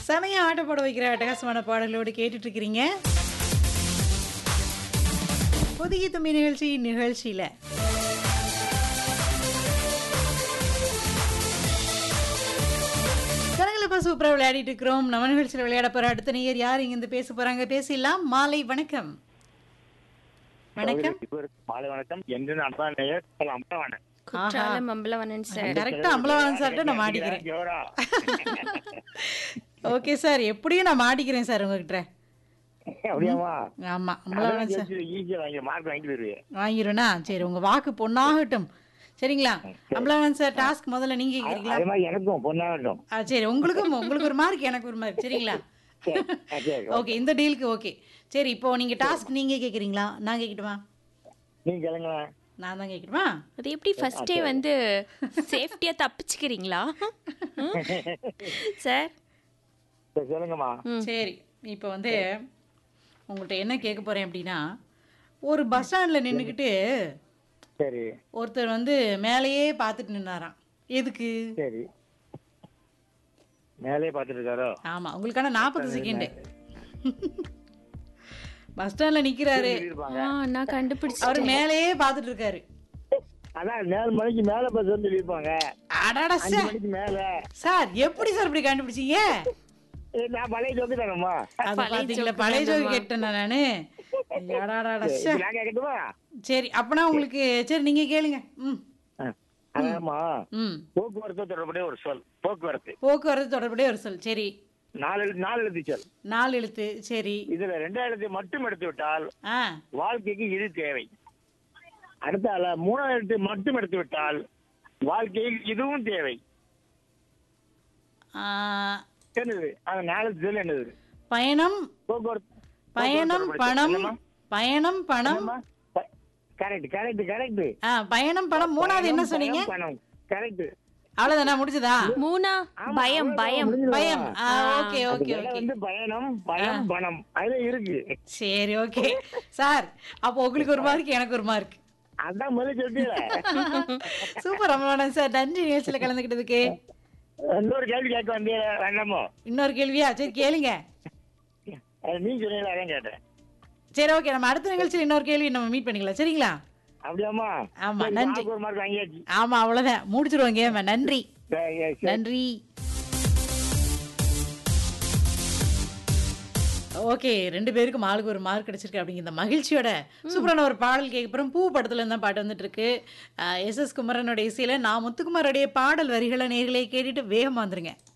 செமையா ஆட்டப்பட வைக்கிற அட்டகாசமான பாடல்களோடு கேட்டுட்டு இருக்கிறீங்க புதிய தும்பி நிகழ்ச்சி நிகழ்ச்சியில கரங்களை இப்போ சூப்பராக விளையாடிட்டு இருக்கிறோம் நம்ம நிகழ்ச்சியில் விளையாட போற அடுத்த நேயர் யார் இங்கிருந்து பேச போறாங்க பேசிடலாம் மாலை வணக்கம் வணக்கம் மாலை வணக்கம் என்று நடத்தான் நேயர் அம்பலவாணன் குற்றாலம் அம்பலவனன் சார் கரெக்டா அம்பலவாணன் சார்கிட்ட நான் மாட்டிக்கிறேன் ஜோரா ஓகே சார் எப்படியும் நான் மாட்டிக்கிறேன் சார் உங்ககிட்ட அப்படியாமா ஆமா அம்பலவாணன் சார் ஈஸியா வாங்கி மார்க் வாங்கிட்டு போயிருவேன் வாங்கிருவேனா சரி உங்க வாக்கு பொண்ணாகட்டும் சரிங்களா அம்பலவாணன் சார் டாஸ்க் முதல்ல நீங்க கேக்குறீங்களா அதே மாதிரி எனக்கும் பொண்ணாகட்டும் ஆ, சரி உங்களுக்கும் உங்களுக்கு ஒரு மார்க் எனக்கு ஒரு மார்க் சரிங்களா சரி, ஆ, சரி ஓகே இந்த டீலுக்கு ஓகே சரி இப்போ நீங்க டாஸ்க் நீங்க கேக்குறீங்களா நான் கேக்கட்டுமா நீங்க கேளுங்களேன் நான் தான் கேக்கட்டுமா அது எப்படி ஃபர்ஸ்டே வந்து சேஃப்டியா தப்பிச்சுக்கிறீங்களா சார் சரி, சொல்லுங்கம்மா சரி இப்போ வந்து உங்கள்கிட்ட என்ன கேட்க போறேன் அப்படின்னா ஒரு பஸ் ஸ்டாண்ட்ல நின்றுக்கிட்டு சரி ஒருத்தர் வந்து மேலேயே பார்த்துட்டு நின்னாராம் எதுக்கு சரி மேலே பார்த்துட்டு இருக்காரோ ஆமா உங்களுக்கான நாற்பது செகண்ட் பஸ் ஸ்டாண்ட்ல நிக்கிறாரு இருப்பாங்க ஆ நான் கண்டுபிடிச்சேன் அவர் மேலேயே பார்த்துட்டு இருக்காரு அதான் ஏழு மணிக்கு மேல பஸ் வந்து இருப்பாங்க அடாடா அஞ்சு சார் மணிக்கு மேல சார் எப்படி சார் இப்படி கண்டுபிடிச்சீங்க ஏய், நான் பழைய ஜோக்கு தானம்மா அது பழைய பாத்தீங்களா joke பழைய ஜோக்கு தானம்மா. கேட்டேன் நானு அடாடாடா இப்ப சார் நான் கேட்கட்டுமா சரி அப்பனா உங்களுக்கு சரி நீங்க கேளுங்க ம் ஆ, அதாம்மா ம் போக்குவரத்து தொடர்புடைய ஒரு சொல் போக்குவரத்து போக்குவரத்து தொடர்புடைய ஒரு சொல் சரி நாலு எழு- நாலு எழுத்து சொல் நாலு எழுத்து சரி இதுல ரெண்டாம் எழுத்து மட்டும் எடுத்து விட்டால் ஆ வாழ்க்கைக்கு இது தேவை அடுத்தால மூணாம் எழுத்து மட்டும் எடுத்து விட்டால் வாழ்க்கையில் இதுவும் தேவை ஆ, என்னது அந்த நாலு எழுத்து சொல் என்னது பயணம் போக்குவரத்து பயணம் பணம் பயணம் பணம் கரெக்ட் கரெக்ட் கரெக்ட் ஆ பயணம் பணம் மூணாவது என்ன சொன்னீங்க பணம் கரெக்ட் அவ்வளவுதானா முடிஞ்சதா மூணா பயம் பயம் பயம் ஆ ஓகே ஓகே ஓகே வந்து பயணம் பயம் பணம் அதுல இருக்கு சரி ஓகே சார் அப்போ உங்களுக்கு ஒரு மார்க் எனக்கு ஒரு மார்க் அதான் முதல்ல சொல்லிட்டீங்களே சூப்பர் ரமணன் சார் நன்றி நிகழ்ச்சியில் கலந்துக்கிட்டதுக்கு இன்னொரு கேள்வி கேட்க வந்தே வேண்டாமோ இன்னொரு கேள்வியா சரி கேளுங்க அது நீ சொன்னீங்களா அதான் கேட்டேன் சரி ஓகே நம்ம அடுத்த நிகழ்ச்சியில் இன்னொரு கேள்வி நம்ம மீட் பண்ணிக்கலாம் சரிங்களா அப்படியாம்மா ஆமா, சரி, நன்றி. மார்க் ஒரு மார்க் வாங்கியாச்சு ஆமா அவ்வளவுதான் முடிச்சிருவோம் கேம நன்றி சரி, சரி, சரி. நன்றி ஓகே ரெண்டு பேருக்கும் ஆளுக்கு ஒரு மார்க் கிடைச்சிருக்கு அப்படிங்கிற இந்த மகிழ்ச்சியோட சூப்பரான ஒரு பாடல் கேட்க போகிறோம் பூ படத்துல இருந்தா பாட்டு வந்துட்டு இருக்கு எஸ் எஸ் குமரனுடைய இசையில நான் முத்துக்குமாரோடைய பாடல் வரிகளை நேர்களே கேட்டுட்டு வேகமா வந்துருங்க